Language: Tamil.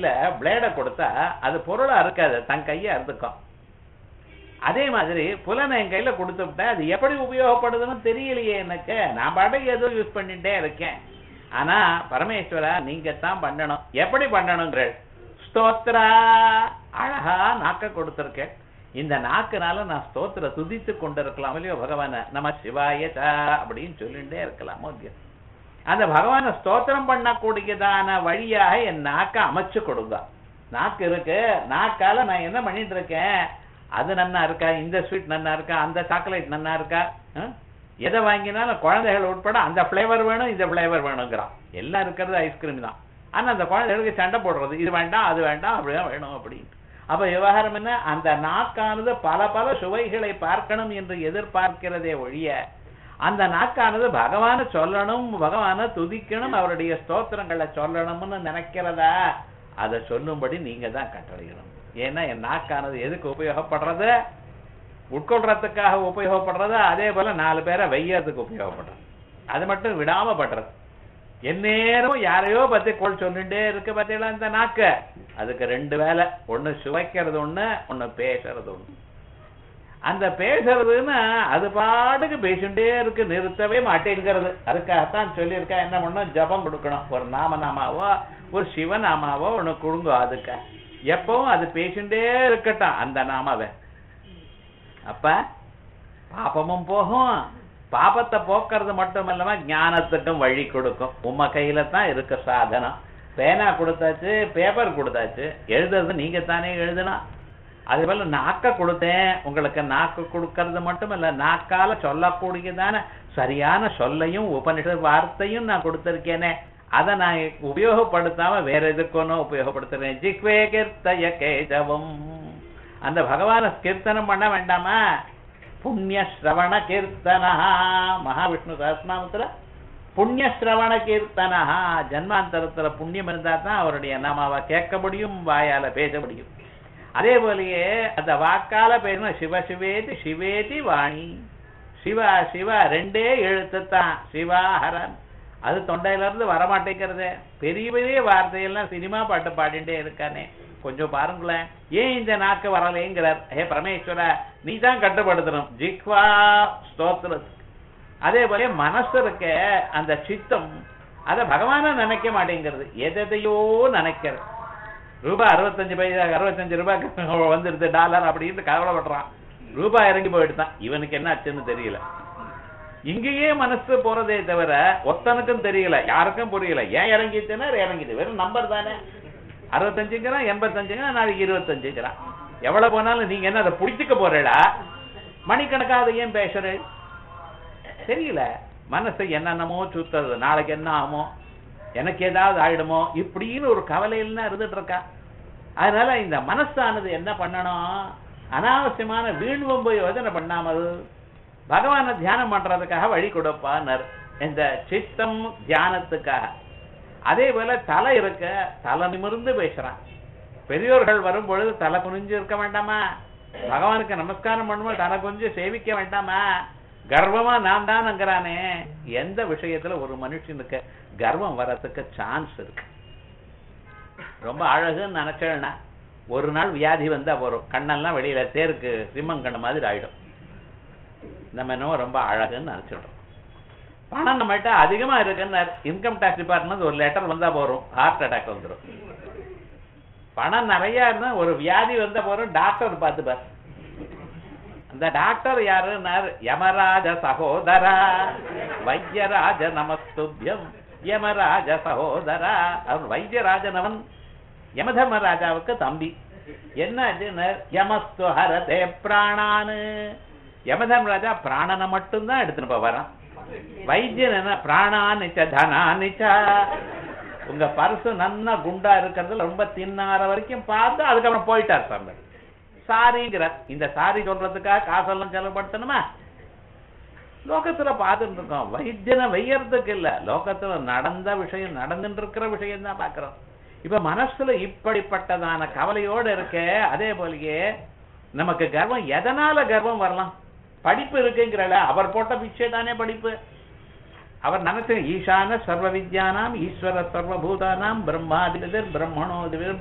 கையில பிளேட கொடுத்தா அது பொருளா இருக்காது தன் கையை அறுத்துக்கும் அதே மாதிரி புலனை என் கையில கொடுத்து விட்டேன் அது எப்படி உபயோகப்படுதுன்னு தெரியலையே எனக்கு நான் பாட்டுக்கு ஏதோ யூஸ் பண்ணிட்டே இருக்கேன் ஆனா பரமேஸ்வரா நீங்க தான் பண்ணணும் எப்படி பண்ணணுங்கிற ஸ்தோத்ரா அழகா நாக்க கொடுத்திருக்கேன் இந்த நாக்குனால நான் ஸ்தோத்திர துதித்து கொண்டிருக்கலாம் இல்லையோ பகவான நம்ம சிவாய அப்படின்னு சொல்லிட்டே இருக்கலாமோ இல்லையோ அந்த பகவானை ஸ்தோத்திரம் பண்ணக்கூடியதான வழியாக என் நாக்க அமைச்சு கொடுங்க நாக்கு இருக்கு நாக்கால நான் என்ன பண்ணிட்டு இருக்கேன் அது நன்னா இருக்கா இந்த ஸ்வீட் நன்னா இருக்கா அந்த சாக்லேட் நன்னா இருக்கா ஆ? எதை வாங்கினாலும் குழந்தைகள் உட்பட அந்த ஃப்ளேவர் வேணும் இந்த ஃப்ளேவர் வேணுங்கிறான் எல்லாம் இருக்கிறது ஐஸ்கிரீம் தான் ஆனா அந்த குழந்தைகளுக்கு சண்டை போடுறது இது வேண்டாம் அது வேண்டாம் அப்படிதான் வேணும் அப்படின்னு அப்ப விவகாரம் என்ன அந்த நாக்கானது பல பல சுவைகளை பார்க்கணும் என்று எதிர்பார்க்கிறதே ஒழிய அந்த நாக்கானது பகவான சொல்லணும் பகவான துதிக்கணும் அவருடைய ஸ்தோத்திரங்களை சொல்லணும்னு நினைக்கிறதா அதை சொல்லும்படி நீங்க தான் கட்டளையிடணும் ஏன்னா என் நாக்கானது எதுக்கு உபயோகப்படுறது உட்கொள்றதுக்காக உபயோகப்படுறது அதே போல நாலு பேரை வெய்யறதுக்கு உபயோகப்படுறது அது மட்டும் விடாம படுறது எந்நேரம் யாரையோ பத்தி கோல் சொல்லிட்டே இருக்கு பார்த்தீங்களா இந்த நாக்க அதுக்கு ரெண்டு வேலை ஒண்ணு சுவைக்கிறது ஒண்ணு ஒண்ணு பேசுறது ஒண்ணு அந்த பேசுறதுன்னா அது பாட்டுக்கு பேசிட்டே இருக்கு நிறுத்தவே மாட்டேங்கிறது அதுக்காகத்தான் சொல்லியிருக்கா என்ன பண்ணும் ஜபம் கொடுக்கணும் ஒரு நாம நாமாவோ ஒரு சிவநாமாவோ ஒண்ணு கொடுங்க அதுக்கு எப்பவும் அது பேசிட்டே இருக்கட்டும் அந்த நாமாவை அப்ப பாபமும் போகும் பாபத்தை போக்குறது மட்டும் இல்லாம ஞானத்துக்கும் வழி கொடுக்கும் உம்ம கையில தான் இருக்கு சாதனம் பேனா கொடுத்தாச்சு பேப்பர் கொடுத்தாச்சு எழுதுறது நீங்க தானே எழுதணும் அதே போல நாக்க கொடுத்தேன் உங்களுக்கு நாக்கு கொடுக்கறது மட்டும் இல்ல நாக்கால சொல்லக்கூடியதான சரியான சொல்லையும் உபனிஷத் வார்த்தையும் நான் கொடுத்திருக்கேனே அதை நான் உபயோகப்படுத்தாம வேற எதுக்கோனோ உபயோகப்படுத்துறேன் ஜிக்வே கீர்த்தய கேசவம் அந்த பகவான கீர்த்தனம் பண்ண வேண்டாமா புண்ணிய ஸ்ரவண கீர்த்தனா மகாவிஷ்ணு சஹஸ்ரநாமத்துல புண்ணிய ஸ்ரவண கீர்த்தனா ஜன்மாந்தரத்துல புண்ணியம் இருந்தா தான் அவருடைய நாமாவை கேட்க முடியும் வாயால பேச முடியும் அதே போலயே அந்த வாக்கால பேசணும் சிவ சிவேதி சிவேதி வாணி சிவா சிவா ரெண்டே எழுத்து தான் சிவா ஹரன் அது தொண்டையில இருந்து வரமாட்டேங்கிறதே பெரிய பெரிய வார்த்தையெல்லாம் சினிமா பாட்டு பாடிட்டே இருக்கானே கொஞ்சம் பாருங்களேன் ஏன் இந்த நாக்கு வரலைங்கிறார் ஹே பரமேஸ்வர நீ தான் கட்டுப்படுத்தணும் ஜிக்வா ஸ்தோத்திரத்துக்கு அதே போல மனசு இருக்க அந்த சித்தம் அத பகவான நினைக்க மாட்டேங்கிறது எதையோ நினைக்கிறது ரூபாய் அறுபத்தஞ்சு பைசா அறுபத்தஞ்சு ரூபாய்க்கு வந்துருது டாலர் அப்படின்னு கவலைப்படுறான் ரூபாய் இறங்கி போயிட்டுதான் இவனுக்கு என்ன ஆச்சுன்னு தெரியல இங்கேயே மனசு போறதே தவிர ஒத்தனுக்கும் தெரியல யாருக்கும் புரியல ஏன் இறங்கிச்சுன்னா இறங்கிது வெறும் நம்பர் தானே அறுபத்தஞ்சுங்கிறான் எண்பத்தஞ்சுங்கிறான் நாளைக்கு இருபத்தஞ்சுங்கிறான் எவ்வளவு போனாலும் நீங்க என்ன அதை புடிச்சுக்க போறேடா மணிக்கணக்காக அதை ஏன் பேசுறேன் தெரியல மனசு என்னென்னமோ சுத்துறது நாளைக்கு என்ன ஆகுமோ எனக்கு ஏதாவது ஆயிடுமோ இப்படின்னு ஒரு கவலையில இருந்துட்டு இருக்கா அதனால இந்த மனசானது என்ன பண்ணணும் அனாவசியமான வீண் வம்பு யோஜனை பண்ணாமல் பகவானை தியானம் பண்றதுக்காக வழி கொடுப்பார் இந்த சித்தம் தியானத்துக்காக அதே போல தலை இருக்க தலை நிமிர்ந்து பேசுறான் பெரியோர்கள் வரும் பொழுது தலை குனிஞ்சு இருக்க வேண்டாமா பகவானுக்கு நமஸ்காரம் பண்ணும்போது தலை குனிஞ்சு சேவிக்க வேண்டாமா கர்வமா நான் தான்ங்கிறானே எந்த விஷயத்துல ஒரு மனுஷனுக்கு கர்வம் வர்றதுக்கு சான்ஸ் இருக்கு ரொம்ப அழகுன்னு நினைச்சேன்னா ஒரு நாள் வியாதி வந்தா வரும் கண்ணெல்லாம் வெளியில தேருக்கு சிம்மம் கண்ண மாதிரி ஆயிடும் நம்ம என்னவோ ரொம்ப அழகுன்னு நினைச்சிடுறோம் பணம் நம்மகிட்ட அதிகமா இருக்குன்னு இன்கம் டேக்ஸ் டிபார்ட்மெண்ட் ஒரு லெட்டர் வந்தா போறோம் ஹார்ட் அட்டாக் வந்துடும் பணம் நிறைய இருந்தா ஒரு வியாதி வந்தா போறோம் டாக்டர் பார்த்துப்பார் அந்த டாக்டர் யாருன்னார் யமராஜ சகோதரா வைத்தியராஜ நமஸ்துபியம் யமராஜ சகோதரா அவர் வைத்தியராஜன் அவன் யமதர்மராஜாவுக்கு தம்பி என்ன ஆச்சுன்னு யமஸ்து ஹரதே பிராணானு யமதர்மராஜா பிராணனை மட்டும்தான் எடுத்துன்னு போவாராம் வைத்தியன் என்ன பிராணானிச்ச தனானிச்ச உங்க பர்சு நன்னா குண்டா இருக்கிறதுல ரொம்ப தின்னார வரைக்கும் பார்த்து அதுக்கப்புறம் போயிட்டார் சாமி சாரிங்கிற இந்த சாரி சொல்றதுக்காக காசெல்லாம் செலவுபடுத்தணுமா லோகத்துல பார்த்துட்டு இருக்கோம் வைத்தியனை வெய்யறதுக்கு இல்ல லோகத்துல நடந்த விஷயம் நடந்துட்டு இருக்கிற விஷயம் தான் பாக்குறோம் இப்ப மனசுல இப்படிப்பட்டதான கவலையோட இருக்க அதே போலயே நமக்கு கர்வம் எதனால கர்வம் வரலாம் படிப்பு இருக்குங்கிறல அவர் போட்ட பிச்சை தானே படிப்பு அவர் நினைச்சு ஈசான சர்வ வித்யானாம் ஈஸ்வர சர்வபூதானாம் பிரம்மாதிபதிர் பிரம்மணோதிபதிர்